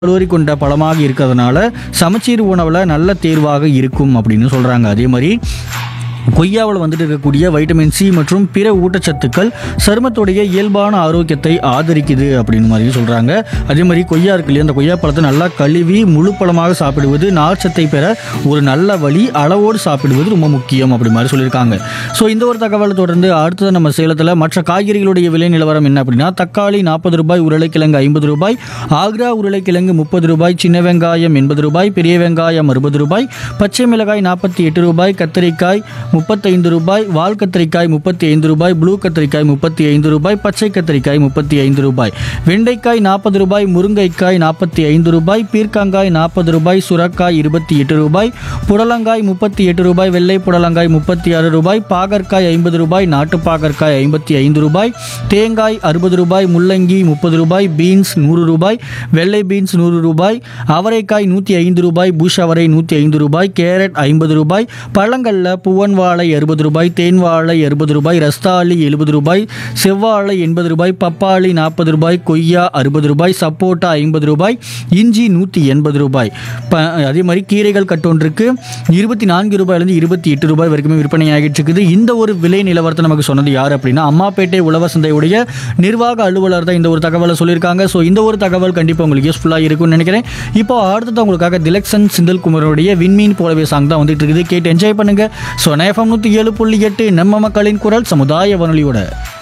calorie கொண்ட பழமாக இருக்கிறதுனால சமச்சீர் உணவில் நல்ல தேர்வாக இருக்கும் அப்படின்னு சொல்கிறாங்க அதே மாதிரி கொய்யாவில் வந்துட்டு இருக்கக்கூடிய வைட்டமின் சி மற்றும் பிற ஊட்டச்சத்துக்கள் சருமத்துடைய இயல்பான ஆரோக்கியத்தை ஆதரிக்குது அப்படின்னு மாதிரி சொல்கிறாங்க அதே மாதிரி கொய்யா இருக்கு இல்லையா அந்த கொய்யா பழத்தை நல்லா கழுவி முழு பழமாக சாப்பிடுவது நார்ச்சத்தை பெற ஒரு நல்ல வழி அளவோடு சாப்பிடுவது ரொம்ப முக்கியம் அப்படி மாதிரி சொல்லியிருக்காங்க ஸோ இந்த ஒரு தகவலை தொடர்ந்து அடுத்தது நம்ம சேலத்தில் மற்ற காய்கறிகளுடைய விலை நிலவரம் என்ன அப்படின்னா தக்காளி நாற்பது ரூபாய் உருளைக்கிழங்கு ஐம்பது ரூபாய் ஆக்ரா உருளைக்கிழங்கு முப்பது ரூபாய் சின்ன வெங்காயம் எண்பது ரூபாய் பெரிய வெங்காயம் அறுபது ரூபாய் பச்சை மிளகாய் நாற்பத்தி எட்டு ரூபாய் கத்திரிக்காய் முப்பத்தைந்து ரூபாய் வால் கத்திரிக்காய் முப்பத்தி ஐந்து ரூபாய் ப்ளூ கத்திரிக்காய் முப்பத்தி ஐந்து ரூபாய் பச்சை கத்திரிக்காய் முப்பத்தி ஐந்து ரூபாய் வெண்டைக்காய் நாற்பது ரூபாய் முருங்கைக்காய் நாற்பத்தி ஐந்து ரூபாய் பீர்க்கங்காய் நாற்பது ரூபாய் சுரக்காய் இருபத்தி எட்டு ரூபாய் புடலங்காய் முப்பத்தி எட்டு ரூபாய் வெள்ளை புடலங்காய் முப்பத்தி ஆறு ரூபாய் பாகற்காய் ஐம்பது ரூபாய் நாட்டு பாகற்காய் ஐம்பத்தி ஐந்து ரூபாய் தேங்காய் அறுபது ரூபாய் முள்ளங்கி முப்பது ரூபாய் பீன்ஸ் நூறு ரூபாய் வெள்ளை பீன்ஸ் நூறு ரூபாய் அவரைக்காய் நூற்றி ஐந்து ரூபாய் புஷ் அவரை நூற்றி ஐந்து ரூபாய் கேரட் ஐம்பது ரூபாய் பழங்களில் பூவன் வாழை அறுபது ரூபாய் தேன் வாழை அறுபது ரூபாய் ரஸ்தாளி எழுபது ரூபாய் செவ்வாழை எண்பது ரூபாய் பப்பாளி நாற்பது ரூபாய் கொய்யா அறுபது ரூபாய் சப்போட்டா ஐம்பது ரூபாய் இஞ்சி நூற்றி எண்பது ரூபாய் ப அதே மாதிரி கீரைகள் கட்டொன்றுக்கு இருபத்தி நான்கு ரூபாயிலிருந்து இருபத்தி எட்டு ரூபாய் வரைக்குமே விற்பனை ஆகிட்டு இருக்குது இந்த ஒரு விலை நிலவரத்தை நமக்கு சொன்னது யார் அப்படின்னா அம்மாப்பேட்டை உழவர் சந்தையுடைய நிர்வாக அலுவலர் தான் இந்த ஒரு தகவலை சொல்லியிருக்காங்க ஸோ இந்த ஒரு தகவல் கண்டிப்பாக உங்களுக்கு யூஸ்ஃபுல்லாக இருக்கும்னு நினைக்கிறேன் இப்போ அடுத்தது உங்களுக்காக திலக்ஷன் சிந்தல் குமரனுடைய விண்மீன் போலவே சாங் தான் வந்துட்டு இருக்குது கேட்டு என்ஜாய் பண்ணுங்க ஸோ நேஃபம் நூற்றி ஏழு புள்ளி எட்டு நம்ம மக்களின் குரல் சமுதாய வானொலியோட